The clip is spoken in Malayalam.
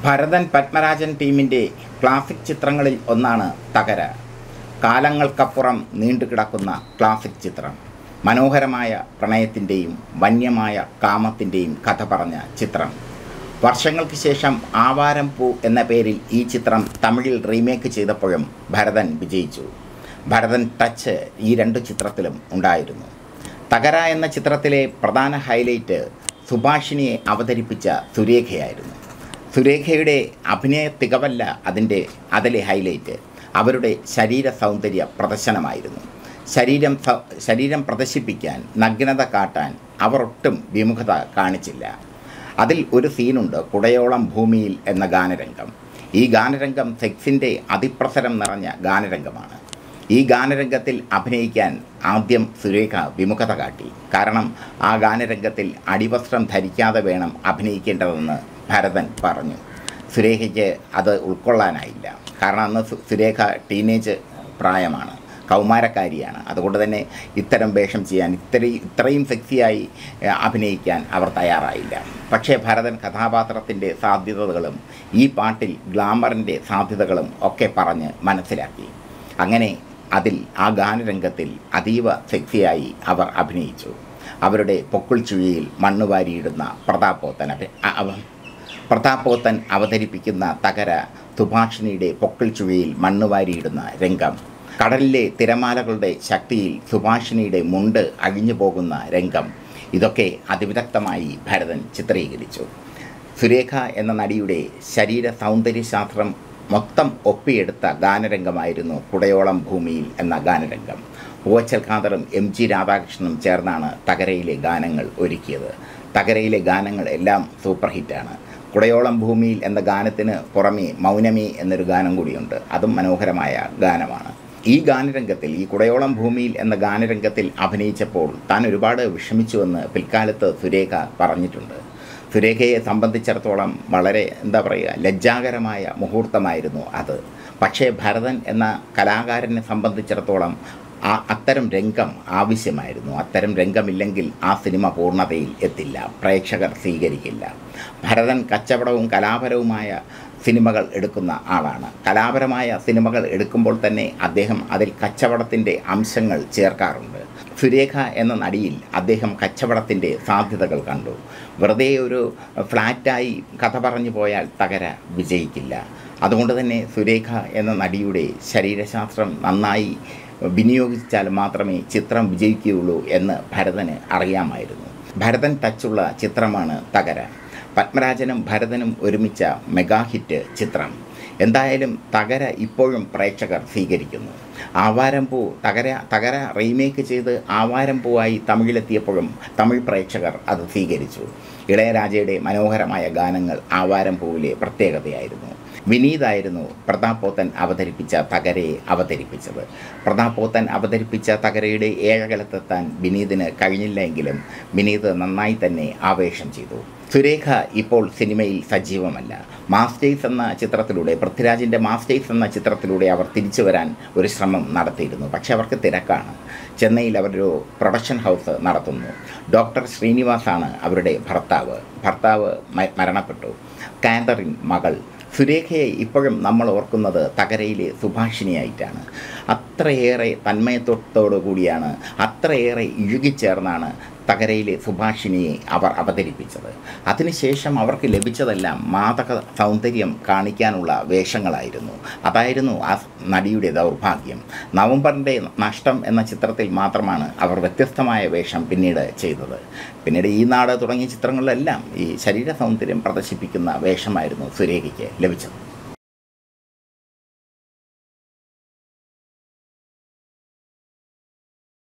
ഭരതൻ പത്മരാജൻ ടീമിൻ്റെ ക്ലാസിക് ചിത്രങ്ങളിൽ ഒന്നാണ് തകര കാലങ്ങൾക്കപ്പുറം നീണ്ടുകിടക്കുന്ന ക്ലാസിക് ചിത്രം മനോഹരമായ പ്രണയത്തിൻ്റെയും വന്യമായ കാമത്തിൻ്റെയും കഥ പറഞ്ഞ ചിത്രം വർഷങ്ങൾക്ക് ശേഷം ആവാരം പൂ എന്ന പേരിൽ ഈ ചിത്രം തമിഴിൽ റീമേക്ക് ചെയ്തപ്പോഴും ഭരതൻ വിജയിച്ചു ഭരതൻ ടച്ച് ഈ രണ്ട് ചിത്രത്തിലും ഉണ്ടായിരുന്നു തകര എന്ന ചിത്രത്തിലെ പ്രധാന ഹൈലൈറ്റ് സുഭാഷിണിയെ അവതരിപ്പിച്ച സുരേഖയായിരുന്നു സുരേഖയുടെ അഭിനയ തികവല്ല അതിൻ്റെ അതിലെ ഹൈലൈറ്റ് അവരുടെ ശരീര സൗന്ദര്യ പ്രദർശനമായിരുന്നു ശരീരം സ- ശരീരം പ്രദർശിപ്പിക്കാൻ നഗ്നത കാട്ടാൻ അവർ ഒട്ടും വിമുഖത കാണിച്ചില്ല അതിൽ ഒരു സീനുണ്ട് കുടയോളം ഭൂമിയിൽ എന്ന ഗാനരംഗം ഈ ഗാനരംഗം സെക്സിൻ്റെ അതിപ്രസരം നിറഞ്ഞ ഗാനരംഗമാണ് ഈ ഗാനരംഗത്തിൽ അഭിനയിക്കാൻ ആദ്യം സുരേഖ വിമുഖത കാട്ടി കാരണം ആ ഗാനരംഗത്തിൽ അടിവസ്ത്രം ധരിക്കാതെ വേണം അഭിനയിക്കേണ്ടതെന്ന് ഭരതൻ പറഞ്ഞു സുരേഖയ്ക്ക് അത് ഉൾക്കൊള്ളാനായില്ല കാരണം അന്ന് സു- സുരേഖ ടീനേജ് പ്രായമാണ് കൗമാരക്കാരിയാണ് അതുകൊണ്ട് തന്നെ ഇത്തരം വേഷം ചെയ്യാൻ ഇത്രയും ഇത്രയും സെക്സിയായി ഏഹ്, അഭിനയിക്കാൻ അവർ തയ്യാറായില്ല പക്ഷേ ഭരതൻ കഥാപാത്രത്തിൻ്റെ സാധ്യതകളും ഈ പാട്ടിൽ ഗ്ലാമറിൻ്റെ സാധ്യതകളും ഒക്കെ പറഞ്ഞ് മനസ്സിലാക്കി അങ്ങനെ അതിൽ ആ ഗാനരംഗത്തിൽ അതീവ സെക്സിയായി അവർ അഭിനയിച്ചു അവരുടെ പൊക്കിൾ ചുഴിയിൽ മണ്ണ് വാരിയിടുന്ന പ്രതാപോത്തൻ അഭി അ- അവ പ്രതാപോത്തൻ അവതരിപ്പിക്കുന്ന തകര സുഭാഷിണിയുടെ പൊക്കിൾ ചുഴിയിൽ മണ്ണ് വാരിയിടുന്ന രംഗം കടലിലെ തിരമാലകളുടെ ശക്തിയിൽ സുഭാഷിണിയുടെ മുണ്ട് അഴിഞ്ഞു പോകുന്ന രംഗം ഇതൊക്കെ അതിവിദഗ്ധമായി ഭരതൻ ചിത്രീകരിച്ചു സുരേഖ എന്ന നടിയുടെ ശരീര സൗന്ദര്യശാസ്ത്രം മൊത്തം ഒപ്പിയെടുത്ത ഗാനരംഗമായിരുന്നു കുടയോളം ഭൂമിയിൽ എന്ന ഗാനരംഗം പൂവച്ചൽ ഖാദറും എം ജി രാധാകൃഷ്ണനും ചേർന്നാണ് തകരയിലെ ഗാനങ്ങൾ ഒരുക്കിയത് തകരയിലെ ഗാനങ്ങൾ എല്ലാം സൂപ്പർ ഹിറ്റാണ് കുടയോളം ഭൂമിയിൽ എന്ന ഗാനത്തിന് പുറമേ മൗനമേ എന്നൊരു ഗാനം കൂടിയുണ്ട് അതും മനോഹരമായ ഗാനമാണ് ഈ ഗാനരംഗത്തിൽ ഈ കുടയോളം ഭൂമിയിൽ എന്ന ഗാനരംഗത്തിൽ അഭിനയിച്ചപ്പോൾ താൻ ഒരുപാട് വിഷമിച്ചുവെന്ന് പിൽക്കാലത്ത് സുരേഖ പറഞ്ഞിട്ടുണ്ട് സുരേഖയെ സംബന്ധിച്ചിടത്തോളം വളരെ എന്താ പറയുക ലജ്ജാകരമായ മുഹൂർത്തമായിരുന്നു അത് പക്ഷേ ഭരതൻ എന്ന കലാകാരനെ സംബന്ധിച്ചിടത്തോളം ആ അത്തരം രംഗം ആവശ്യമായിരുന്നു അത്തരം രംഗമില്ലെങ്കിൽ ആ സിനിമ പൂർണ്ണതയിൽ എത്തില്ല പ്രേക്ഷകർ സ്വീകരിക്കില്ല ഭരതൻ കച്ചവടവും കലാപരവുമായ സിനിമകൾ എടുക്കുന്ന ആളാണ് കലാപരമായ സിനിമകൾ എടുക്കുമ്പോൾ തന്നെ അദ്ദേഹം അതിൽ കച്ചവടത്തിൻ്റെ അംശങ്ങൾ ചേർക്കാറുണ്ട് സുരേഖ എന്ന നടിയിൽ അദ്ദേഹം കച്ചവടത്തിൻ്റെ സാധ്യതകൾ കണ്ടു വെറുതെ ഒരു ഫ്ലാറ്റായി കഥ പറഞ്ഞു പോയാൽ തകര വിജയിക്കില്ല അതുകൊണ്ട് തന്നെ സുരേഖ എന്ന നടിയുടെ ശരീരശാസ്ത്രം നന്നായി വിനിയോഗിച്ചാൽ മാത്രമേ ചിത്രം വിജയിക്കുകയുള്ളൂ എന്ന് ഭരതന് അറിയാമായിരുന്നു ഭരതൻ ടച്ചുള്ള ചിത്രമാണ് തകര പത്മരാജനും ഭരതനും ഒരുമിച്ച മെഗാ ഹിറ്റ് ചിത്രം എന്തായാലും തകര ഇപ്പോഴും പ്രേക്ഷകർ സ്വീകരിക്കുന്നു ആവാരം പൂ തകര തകര റീമേക്ക് ചെയ്ത് ആവാരം പൂവായി തമിഴിലെത്തിയപ്പോഴും തമിഴ് പ്രേക്ഷകർ അത് സ്വീകരിച്ചു ഇളയരാജയുടെ മനോഹരമായ ഗാനങ്ങൾ ആവാരം പൂവിലെ പ്രത്യേകതയായിരുന്നു വിനീതായിരുന്നു പ്രതാപോത്തൻ അവതരിപ്പിച്ച തകരയെ അവതരിപ്പിച്ചത് പ്രതാപോത്തൻ അവതരിപ്പിച്ച തകരയുടെ ഏഴകലത്തെത്താൻ വിനീതിന് കഴിഞ്ഞില്ലെങ്കിലും വിനീത് നന്നായി തന്നെ ആവേശം ചെയ്തു സുരേഖ ഇപ്പോൾ സിനിമയിൽ സജീവമല്ല മാസ്റ്റേഴ്സ് എന്ന ചിത്രത്തിലൂടെ പൃഥ്വിരാജിൻ്റെ മാസ്റ്റേഴ്സ് എന്ന ചിത്രത്തിലൂടെ അവർ തിരിച്ചു വരാൻ ഒരു ശ്രമം നടത്തിയിരുന്നു പക്ഷെ അവർക്ക് തിരക്കാണ് ചെന്നൈയിൽ അവരൊരു പ്രൊഡക്ഷൻ ഹൗസ് നടത്തുന്നു ഡോക്ടർ ശ്രീനിവാസാണ് അവരുടെ ഭർത്താവ് ഭർത്താവ് മ- മരണപ്പെട്ടു കാന്തറിൻ മകൾ സുരേഖയെ ഇപ്പോഴും നമ്മൾ ഓർക്കുന്നത് തകരയിലെ സുഭാഷിണിയായിട്ടാണ് അത്രയേറെ തന്മയത്വത്തോടു കൂടിയാണ് അത്രയേറെ ഇഴുകിച്ചേർന്നാണ് തകരയിലെ സുഭാഷിണിയെ അവർ അവതരിപ്പിച്ചത് അതിനുശേഷം അവർക്ക് ലഭിച്ചതെല്ലാം മാതക സൗന്ദര്യം കാണിക്കാനുള്ള വേഷങ്ങളായിരുന്നു അതായിരുന്നു ആ നടിയുടെ ദൗർഭാഗ്യം നവംബറിൻ്റെ നഷ്ടം എന്ന ചിത്രത്തിൽ മാത്രമാണ് അവർ വ്യത്യസ്തമായ വേഷം പിന്നീട് ചെയ്തത് പിന്നീട് ഈ നാട് തുടങ്ങിയ ചിത്രങ്ങളിലെല്ലാം ഈ ശരീര സൗന്ദര്യം പ്രദർശിപ്പിക്കുന്ന വേഷമായിരുന്നു സുരേഖയ്ക്ക് ലഭിച്ചത്